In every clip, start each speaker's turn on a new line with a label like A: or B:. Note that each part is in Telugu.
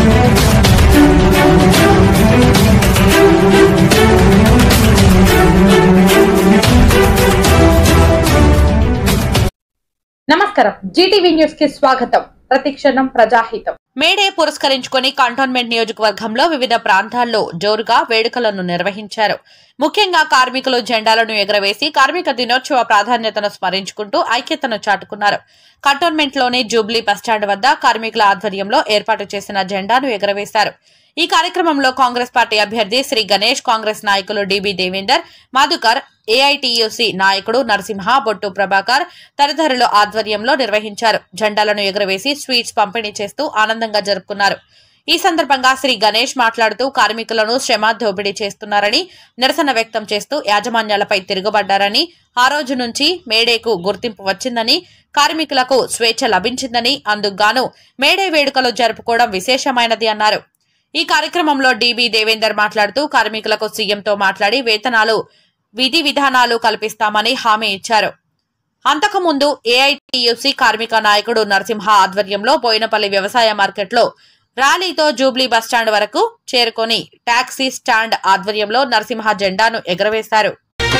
A: నమస్కారం జీటీవీ న్యూస్ కి స్వాగతం ప్రతిక్షణం ప్రజాహితం
B: మేడే పురస్కరించుకొని కంటోన్మెంట్ నియోజకవర్గంలో వివిధ ప్రాంతాల్లో జోరుగా వేడుకలను నిర్వహించారు ముఖ్యంగా కార్మికులు జెండాలను ఎగరవేసి కార్మిక దినోత్సవ ప్రాధాన్యతను స్మరించుకుంటూ ఐక్యతను చాటుకున్నారు కంటోన్మెంట్ లోని జూబ్లీ బస్టాండ్ వద్ద కార్మికుల ఆధ్వర్యంలో ఏర్పాటు చేసిన జెండాను ఎగరవేశారు ఈ కార్యక్రమంలో కాంగ్రెస్ పార్టీ అభ్యర్థి శ్రీ గణేష్ కాంగ్రెస్ నాయకులు డిబి దేవేందర్ మధుకర్ ఏఐటియుసి నాయకుడు నరసింహ బొట్టు ప్రభాకర్ తదితరుల ఆధ్వర్యంలో నిర్వహించారు జెండాలను ఎగురవేసి స్వీట్స్ పంపిణీ చేస్తూ ఆనందంగా జరుపుకున్నారు ఈ సందర్భంగా శ్రీ గణేష్ మాట్లాడుతూ కార్మికులను శ్రమ దోపిడీ చేస్తున్నారని నిరసన వ్యక్తం చేస్తూ యాజమాన్యాలపై తిరుగుబడ్డారని ఆ రోజు నుంచి మేడేకు గుర్తింపు వచ్చిందని కార్మికులకు స్వేచ్ఛ లభించిందని అందుకుగాను మేడే వేడుకలు జరుపుకోవడం విశేషమైనది అన్నారు ఈ కార్యక్రమంలో డిబి దేవేందర్ మాట్లాడుతూ కార్మికులకు సీఎంతో మాట్లాడి వేతనాలు విధి విధానాలు కల్పిస్తామని హామీ ఇచ్చారు అంతకుముందు ఏఐటియుసి కార్మిక నాయకుడు నరసింహ ఆధ్వర్యంలో బోయినపల్లి వ్యవసాయ మార్కెట్లో ర్యాలీతో జూబ్లీ బస్టాండ్ వరకు చేరుకొని టాక్సీ స్టాండ్ ఆధ్వర్యంలో నరసింహ జెండాను ఎగరవేశారు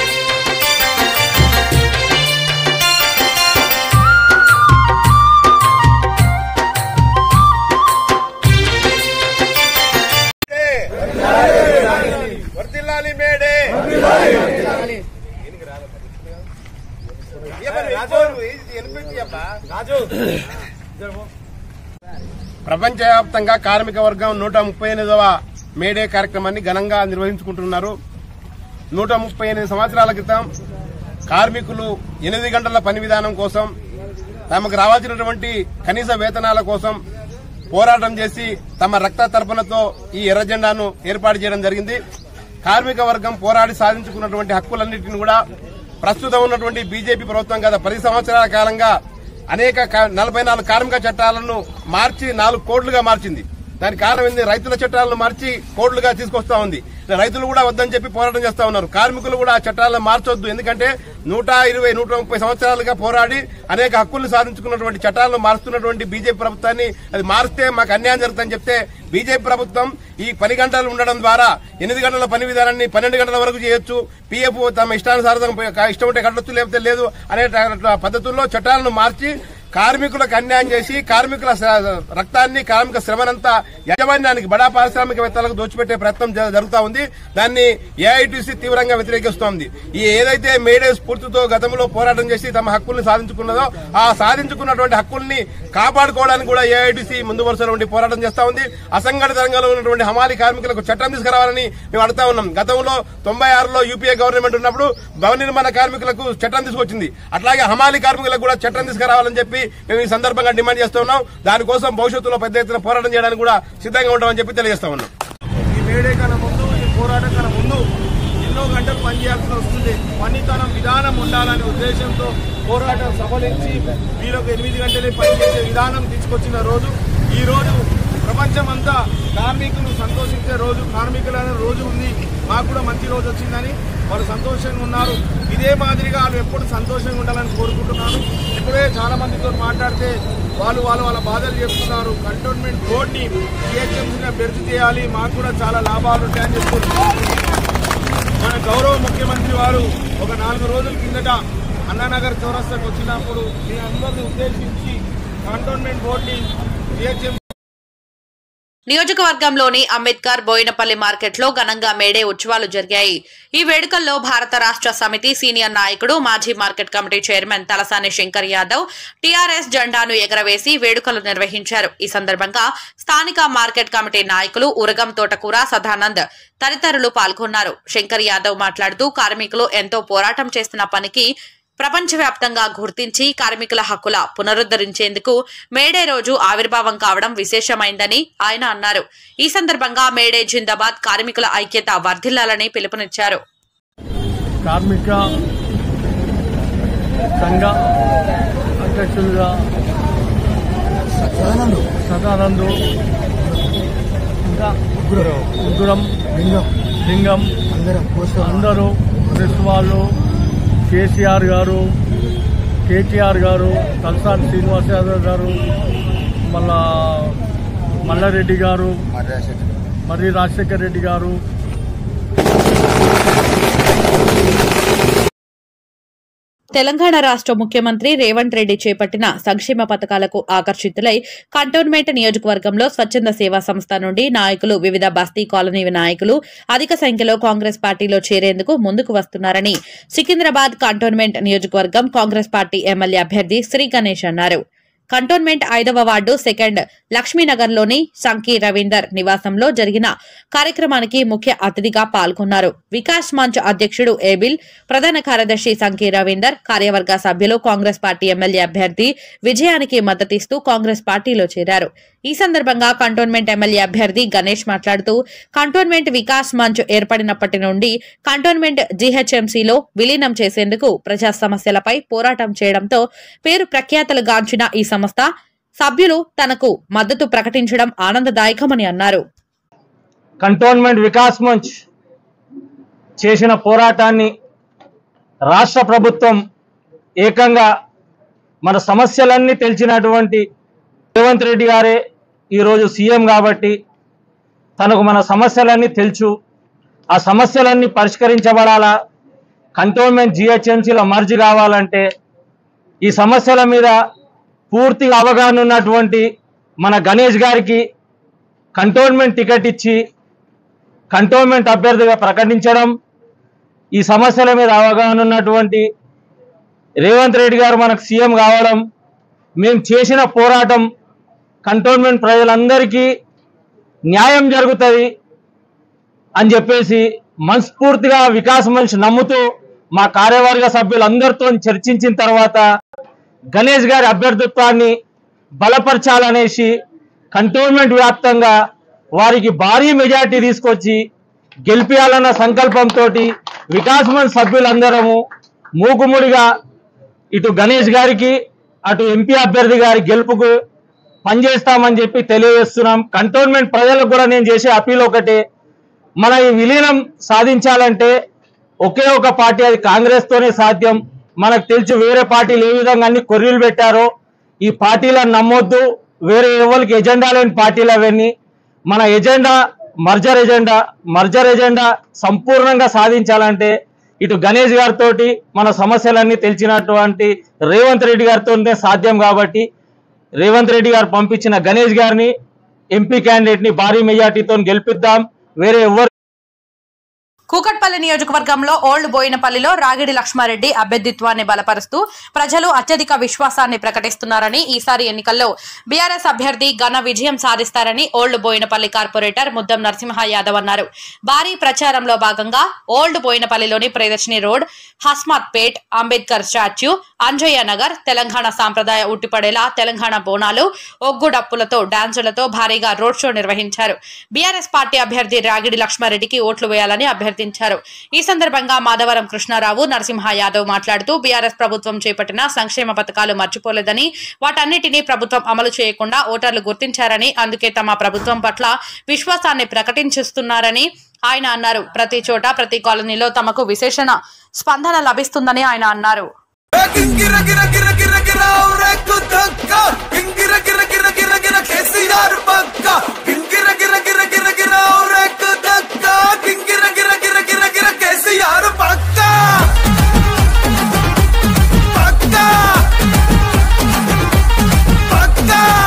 C: వర్దిల్లాలి మేడే ప్రపంచవ్యాప్తంగా కార్మిక వర్గం నూట ముప్పై ఎనిమిదవ మేడే కార్యక్రమాన్ని ఘనంగా నిర్వహించుకుంటున్నారు నూట ముప్పై ఎనిమిది సంవత్సరాల క్రితం కార్మికులు ఎనిమిది గంటల పని విధానం కోసం తమకు రావాల్సినటువంటి కనీస వేతనాల కోసం పోరాటం చేసి తమ రక్త తర్పణతో ఈ ఎర్ర జెండాను ఏర్పాటు చేయడం జరిగింది కార్మిక వర్గం పోరాడి సాధించుకున్నటువంటి హక్కులన్నింటినీ కూడా ప్రస్తుతం ఉన్నటువంటి బీజేపీ ప్రభుత్వం గత పది సంవత్సరాల కాలంగా అనేక కా- నలభై నాలుగు కార్మిక చట్టాలను మార్చి నాలుగు కోట్లుగా మార్చింది దానికి కారణం ఏంది రైతుల చట్టాలను మార్చి కోట్లుగా తీసుకొస్తా ఉంది రైతులు కూడా వద్దని చెప్పి పోరాటం చేస్తా ఉన్నారు కార్మికులు కూడా ఆ చట్టాలను మార్చొద్దు ఎందుకంటే నూట ఇరవై నూట ముప్పై సంవత్సరాలుగా పోరాడి అనేక హక్కులు సాధించుకున్నటువంటి చట్టాలను మారుస్తున్నటువంటి బీజేపీ ప్రభుత్వాన్ని అది మారిస్తే మాకు అన్యాయం జరుగుతుందని చెప్తే బీజేపీ ప్రభుత్వం ఈ పని గంటలు ఉండడం ద్వారా ఎనిమిది గంటల పని విధానాన్ని పన్నెండు గంటల వరకు చేయొచ్చు పీఎఫ్ తమ ఇష్టానుసారం ఇష్టం ఉంటే కట్టొచ్చు లేకపోతే లేదు అనే పద్ధతుల్లో చట్టాలను మార్చి కార్మికులకు అన్యాయం చేసి కార్మికుల స- రక్తాన్ని కార్మిక శ్రమనంతా యాజమాన్యానికి బడా పారిశ్రామికవేత్తలకు దోచిపెట్టే ప్రయత్నం జ- జరుగుతా ఉంది దాన్ని ఏఐటీసీ తీవ్రంగా వ్యతిరేకిస్తోంది ఈ ఏదైతే మేడే స్ఫూర్తితో గతంలో పోరాటం చేసి తమ హక్కుల్ని సాధించుకున్నదో ఆ సాధించుకున్నటువంటి హక్కుల్ని కాపాడుకోవడానికి కూడా ఏఐటీసీ ముందు వరుసలో ఉండి పోరాటం చేస్తా ఉంది అసంఘటిత రంగంలో ఉన్నటువంటి హమాలి కార్మికులకు చట్టం తీసుకురావాలని మేము అడుగుతా ఉన్నాం గతంలో తొంభై ఆరులో యూపీఏ గవర్నమెంట్ ఉన్నప్పుడు భవన నిర్మాణ కార్మికులకు చట్టం తీసుకొచ్చింది అట్లాగే హమాలి కార్మికులకు కూడా చట్టం తీసుకురావాలని చెప్పి మేము ఈ సందర్భంగా డిమాండ్ చేస్తున్నాం దానికోసం భవిష్యత్తులో పెద్ద ఎత్తున పోరాటం చేయడానికి కూడా సిద్ధంగా ఉంటామని చెప్పి తెలియజేస్తా ఉన్నాం
D: ఈ మేడే కన్నా ముందు ఈ పోరాటం కన్నా ముందు ఎన్నో గంటలు పనిచేయాల్సి వస్తుంది పనితనం విధానం ఉండాలనే ఉద్దేశంతో పోరాటం సఫలించి వీళ్ళకు ఎనిమిది గంటలే పనిచేసే విధానం తీసుకొచ్చిన రోజు ఈ రోజు ప్రపంచమంతా కార్మికులు సంతోషించే రోజు కార్మికులైన రోజు ఉంది మాకు కూడా మంచి రోజు వచ్చిందని వాళ్ళు సంతోషంగా ఉన్నారు ఇదే మాదిరిగా వాళ్ళు ఎప్పుడు సంతోషంగా ఉండాలని కోరుకుంటున్నాను ఇప్పుడే చాలా మందితో మాట్లాడితే వాళ్ళు వాళ్ళు వాళ్ళ బాధలు చెప్తున్నారు కంటోన్మెంట్ బోర్డ్ని జిహెచ్ఎంసీగా బెర్త్ చేయాలి మాకు కూడా చాలా లాభాలు ఉంటాయని చెప్తున్నారు మన గౌరవ ముఖ్యమంత్రి వారు ఒక నాలుగు రోజుల కిందట అన్నానగర్ చౌరస్తాకు వచ్చినప్పుడు మీ అందరిని ఉద్దేశించి కంటోన్మెంట్ బోర్డుని జిహెచ్ఎం
B: నియోజకవర్గంలోని అంబేద్కర్ బోయినపల్లి మార్కెట్లో ఘనంగా మేడే ఉత్సవాలు జరిగాయి ఈ వేడుకల్లో భారత రాష్ట్ర సమితి సీనియర్ నాయకుడు మాజీ market committee chairman Talasani Shankar Yadav TRS జెండాను ఎగరవేసి వేడుకలు నిర్వహించారు ఈ సందర్భంగా స్థానిక మార్కెట్ కమిటీ నాయకులు ఉరగం తోటకూర సదానంద్ తదితరులు పాల్గొన్నారు శంకర్ యాదవ్ మాట్లాడుతూ కార్మికులు ఎంతో పోరాటం చేస్తున్న పనికి ప్రపంచవ్యాప్తంగా గుర్తించి కార్మికుల హక్కుల పునరుద్ధరించేందుకు మేడే రోజు ఆవిర్భావం కావడం విశేషమైందని ఆయన అన్నారు ఈ సందర్భంగా మేడే జిందాబాద్ కార్మికుల ఐక్యత వర్ధిల్లాలని పిలుపునిచ్చారు
E: కార్మిక సంఘ అధ్యక్షులుగా సదానందు ఇంకా ఉగ్గురం లింగం అందరూ ప్రెస్ వాళ్ళు కేసీఆర్ గారు కేటీఆర్ గారు తలసాని శ్రీనివాస్ యాదవ్ గారు మళ్ళా మల్లారెడ్డి గారు మర్రి రాజశేఖర్ రెడ్డి గారు
B: తెలంగాణ రాష్ట్ర ముఖ్యమంత్రి రేవంత్ రెడ్డి చేపట్టిన సంక్షేమ పథకాలకు ఆకర్షితులై కంటోన్మెంట్ నియోజకవర్గంలో స్వచ్ఛంద సేవా సంస్థ నుండి నాయకులు వివిధ బస్తీ కాలనీ నాయకులు అధిక సంఖ్యలో కాంగ్రెస్ పార్టీలో చేరేందుకు ముందుకు వస్తున్నారని సికింద్రాబాద్ కంటోన్మెంట్ నియోజకవర్గం కాంగ్రెస్ పార్టీ ఎమ్మెల్యే అభ్యర్థి శ్రీ గణేష్ అన్నారు కంటోన్మెంట్ ఐదవ వార్డు సెకండ్ లక్ష్మీనగర్లోని సంకీ రవీందర్ నివాసంలో జరిగిన కార్యక్రమానికి ముఖ్య అతిథిగా పాల్గొన్నారు వికాస్ మంచ్ అధ్యక్షుడు ఏబిల్ ప్రధాన కార్యదర్శి సంకీ రవీందర్ కార్యవర్గ సభ్యులు కాంగ్రెస్ పార్టీ ఎమ్మెల్యే అభ్యర్థి విజయానికి మద్దతిస్తూ కాంగ్రెస్ పార్టీలో చేరారు ఈ సందర్భంగా కంటోన్మెంట్ ఎమ్మెల్యే అభ్యర్థి గణేష్ మాట్లాడుతూ కంటోన్మెంట్ వికాస్ మంచ్ ఏర్పడినప్పటి నుండి కంటోన్మెంట్ జీహెచ్ఎంసీలో విలీనం చేసేందుకు ప్రజా సమస్యలపై పోరాటం చేయడంతో పేరు ప్రఖ్యాతలు గాంచిన ఈ సంస్థ సభ్యులు తనకు మద్దతు ప్రకటించడం ఆనందదాయకమని అన్నారు
F: కంటోన్మెంట్ వికాస్ మంచ్ చేసిన పోరాటాన్ని రాష్ట్ర ప్రభుత్వం ఏకంగా మన సమస్యలన్నీ తెలిసినటువంటి రేవంత్ రెడ్డి గారే ఈరోజు సీఎం కాబట్టి తనకు మన సమస్యలన్నీ తెలుసు ఆ సమస్యలన్నీ పరిష్కరించబడాలా కంటోన్మెంట్ జిహెచ్ఎంసీలో మర్జీ కావాలంటే ఈ సమస్యల మీద పూర్తిగా అవగాహన ఉన్నటువంటి మన గణేష్ గారికి కంటోన్మెంట్ టికెట్ ఇచ్చి కంటోన్మెంట్ అభ్యర్థిగా ప్రకటించడం ఈ సమస్యల మీద అవగాహన ఉన్నటువంటి రేవంత్ రెడ్డి గారు మనకు సీఎం కావడం మేము చేసిన పోరాటం కంటోన్మెంట్ ప్రజలందరికీ న్యాయం జరుగుతుంది అని చెప్పేసి మనస్ఫూర్తిగా వికాస్ మనిషి నమ్ముతూ మా కార్యవర్గ సభ్యులందరితో చర్చించిన తర్వాత గణేష్ గారి అభ్యర్థిత్వాన్ని బలపరచాలనేసి కంటోన్మెంట్ వ్యాప్తంగా వారికి భారీ మెజార్టీ తీసుకొచ్చి గెలిపించాలన్న సంకల్పంతో వికాస్ మంచ్ సభ్యులందరము మూకుముడిగా ఇటు గణేష్ గారికి అటు ఎంపీ అభ్యర్థి గారి గెలుపుకు పనిచేస్తామని చెప్పి తెలియజేస్తున్నాం కంటోన్మెంట్ ప్రజలకు కూడా నేను చేసే అపీల్ ఒకటే మన ఈ విలీనం సాధించాలంటే ఒకే ఒక పార్టీ అది కాంగ్రెస్ తోనే సాధ్యం మనకు తెలిసి వేరే పార్టీలు ఏ విధంగా అన్ని కొర్రీలు పెట్టారో ఈ పార్టీలను నమ్మొద్దు వేరే ఎవరికి ఎజెండా లేని పార్టీలు అవన్నీ మన agenda merger agenda merger agenda సంపూర్ణంగా సాధించాలంటే ఇటు గణేష్ గారితో మన సమస్యలన్నీ తెలిసినటువంటి రేవంత్ రెడ్డి గారితోనే సాధ్యం కాబట్టి రేవంత్ రెడ్డి గారు పంపించిన గణేష్ గారిని ఎంపీ క్యాండిడేట్ ని భారీ మెజార్టీతో గెలిపిద్దాం వేరే ఎవరు
B: కూకట్పల్లి నియోజకవర్గంలో ఓల్డ్ బోయినపల్లిలో రాగిడి లక్ష్మారెడ్డి అభ్యర్థిత్వాన్ని బలపరుస్తూ ప్రజలు అత్యధిక విశ్వాసాన్ని ప్రకటిస్తున్నారని ఈసారి ఎన్నికల్లో బీఆర్ఎస్ అభ్యర్థి ఘన విజయం సాధిస్తారని ఓల్డ్ బోయినపల్లి కార్పొరేటర్ ముద్దం నరసింహ యాదవ్ అన్నారు భారీ ప్రచారంలో భాగంగా ఓల్డ్ బోయినపల్లిలోని Priyadarshini road Hasmathpet Ambedkar statue Anjaiah Nagar Telangana సాంప్రదాయ ఉట్టిపడేలా తెలంగాణ బోనాలు ఒగ్గు డప్పులతో డాన్సులతో భారీగా రోడ్ షో నిర్వహించారు బీఆర్ఎస్ పార్టీ అభ్యర్థి రాగిడి లక్ష్మారెడ్డికి ఓట్లు వేయాలని అభ్యర్థించారు ఈ సందర్భంగా మాధవరం కృష్ణారావు నరసింహ యాదవ్ మాట్లాడుతూ బీఆర్ఎస్ ప్రభుత్వం చేపట్టిన సంక్షేమ పథకాలు మర్చిపోలేదని వాటన్నిటినీ ప్రభుత్వం అమలు చేయకుండా ఓటర్లు గుర్తించారని అందుకే తమ ప్రభుత్వం పట్ల విశ్వాసాన్ని ప్రకటించిస్తున్నారని ఆయన అన్నారు ప్రతి చోట ప్రతి కాలనీలో తమకు విశేషణ స్పందన లభిస్తుందని ఆయన అన్నారు
G: గిర గిర గిర గిర గిర ఔరెక్కు దక్క గింగిర గిర గిర గిర గిర కేసీఆర్ పక్క గింగిర గిర గిర గిర గిర ఔరెక్కు దక్క గింగిర గిర గిర గిర గిర కేసీఆర్ పక్క పక్క పక్క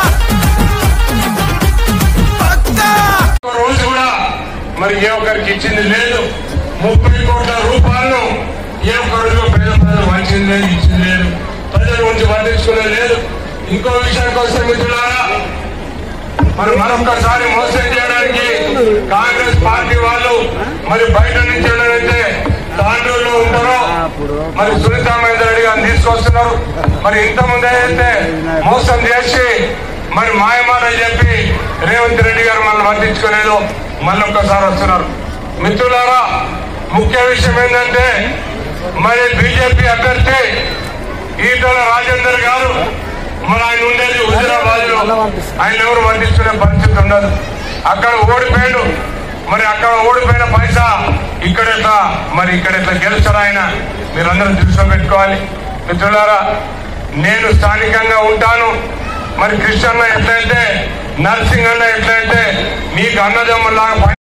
G: పక్క
H: ఒక్క రోజు కూడా మరి ఏ ఒక్కరికి ఇచ్చింది లేదు ముప్పై కోట్ల రూపాయలను ఏ ఒక్క రోజు పేద ప్రజలు వంచింది లేదు ఇచ్చింది లేదు ప్రజల గురించి పట్టించుకునేది లేదు ఇంకో విషయానికి వస్తే మిత్రులారా మరి మరొకసారి మోసం చేయడానికి కాంగ్రెస్ పార్టీ వాళ్ళు మరి బయట నుంచి ఎవరైతే తాండూరులో ఉంటారో మరి సునీత మహేందర్ రెడ్డి గారిని తీసుకొస్తున్నారు మరి ఇంతకుముందు అయితే మోసం చేసి మరి మాయమాటలు చెప్పి రేవంత్ రెడ్డి గారు మనల్ని పట్టించుకోలేదు మళ్ళీ ఒక్కసారి వస్తున్నారు మిత్రులారా ముఖ్య విషయం ఏంటంటే మరి బీజేపీ అభ్యర్థి ఈటల రాజేందర్ గారు మరి ఆయన ఉండేది హుజరాబాద్ లో ఆయన ఎవరు పట్టించుకునే పరిస్థితి ఉండదు అక్కడ ఓడిపోయాడు మరి అక్కడ ఓడిపోయిన పైసా ఇక్కడ ఎట్లా మరి ఇక్కడ ఎట్లా గెలుస్తారు ఆయన మీరందరూ దృష్టిలో పెట్టుకోవాలి మిత్రులారా నేను స్థానికంగా ఉంటాను మరి కృష్ణన్న ఎట్లయితే నర్సింగ్ అన్న ఎట్లంటే నీకు అన్నదమ్ములాగా పని